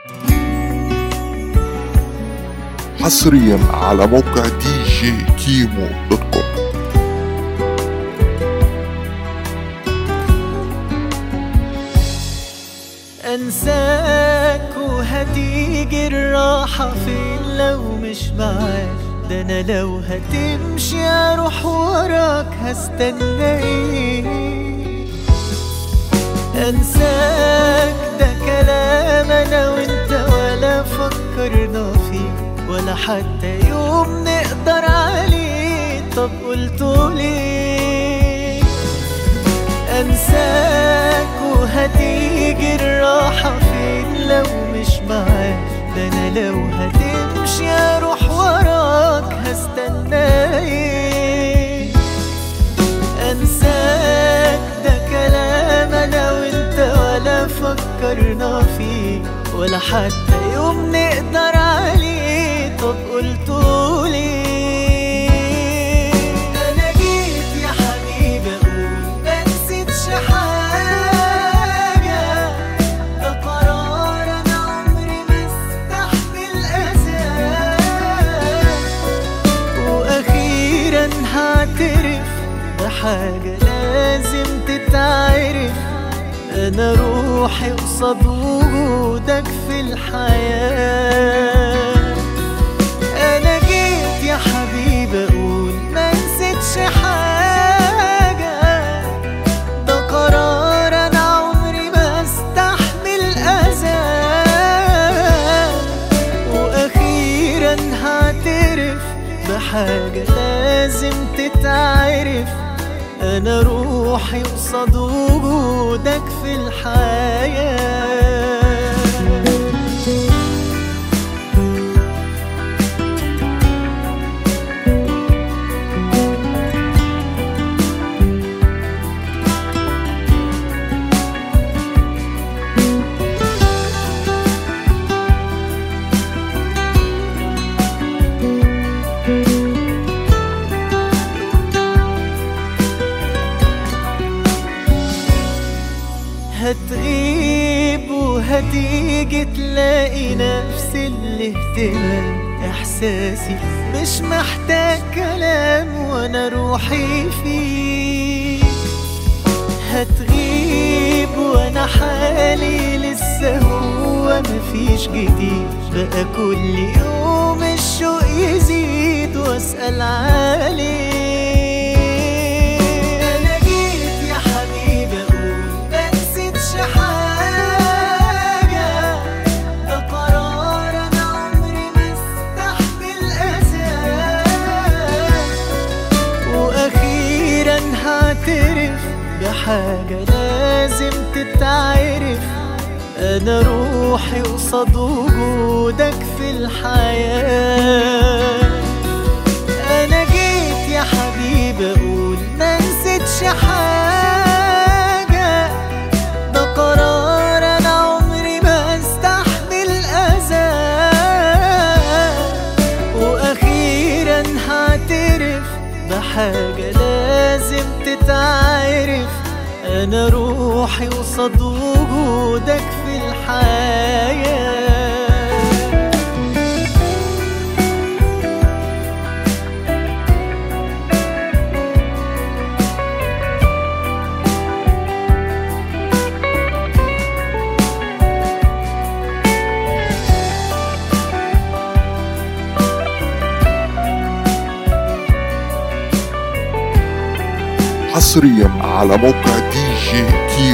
حصريا على موقع دي جي كيمو دوت كوم انساك وهتيجي الراحة فين لو مش معاك ده انا لو هتمشي اروح وراك هستناك انساك ده كلام انا وانت ولا فكرنا فيه ولا حتى يوم نقدر عليه طب قلتوا ليه انساك وهتيجي الراحة فين لو مش معاك ده انا لو هتمشي اروح وراك هستناك انساك ده كلام انا وانت ولا فكرنا فيه ولا حتى يوم نقدر عليه طب قلتوا ليه انا جيت يا حبيبي اقول ما نسيتش حاجه ده قرار انا عمري ما استحمل اذاه واخيرا هعترف بحاجة لازم تتعرف انا روحي قصاد وجودك في الحياة انا جيت يا حبيبي اقول ما نسيتش حاجة ده قرار انا عمري ما استحمل اذاه واخيرا هعترف بحاجة لازم تتعرف انا روحي قصاد وجودك في الحياة هتغيب وهتيجي تلاقي نفس الاهتمام احساسي مش محتاج كلام وانا روحي فيك هتغيب وانا حالي لسه هو مفيش جديد بقى كل يوم الشوق يزيد واسأل عليك انا جيت يا حبيبي اقول ما نسيتش حاجة ده قرار انا عمري ما استحمل اذاه واخيرا هعترف بحاجة لازم تتعرف انا روحي قصاد وجودك في الحياة انا جيت يا حبيبي اقول ما نسيتش حاجة ده قرار انا عمري ما استحمل اذاه واخيرا هعترف بحاجة لازم تتعرف انا روحي قصاد وجودك في الحياه حصريا على موقع دي جي كيمو